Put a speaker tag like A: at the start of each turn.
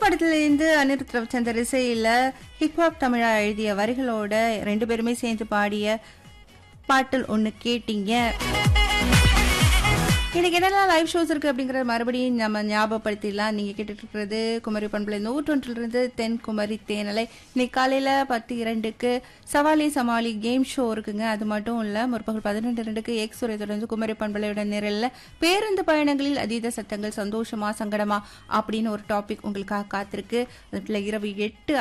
A: படத்திலிருந்து அனிருத் ரவிச்சந்தர் இசையில ஹிப்ஹாப் தமிழா எழுதிய வரிகளோட ரெண்டு பேருமே சேர்ந்து பாடிய பாட்டில் ஒன்று கேட்டீங்க இன்னைக்கு என்னெல்லாம் லைவ் ஷோஸ் இருக்கு அப்படிங்கறத மறுபடியும் நம்ம ஞாபகப்படுத்திடலாம் நீங்க கேட்டுட்டு இருக்கிறது குமரி பண்புல நூற்றொன்றிலிருந்து தென் குமரி தேனலை இன்னைக்கு காலையில பத்து இரண்டுக்கு சவாலி சமாளி கேம் ஷோ இருக்குங்க அது மட்டும் இல்ல முற்பகல் பதினெண்டு இரண்டுக்கு எக்ஸ் உரை தொடர்ந்து குமரி பண்பலையோட நிரல்ல பேருந்து பயணங்களில் அதீத சத்தங்கள் சந்தோஷமா சங்கடமா அப்படின்னு ஒரு டாபிக் உங்களுக்காக காத்திருக்கு அதுல இரவு எட்டு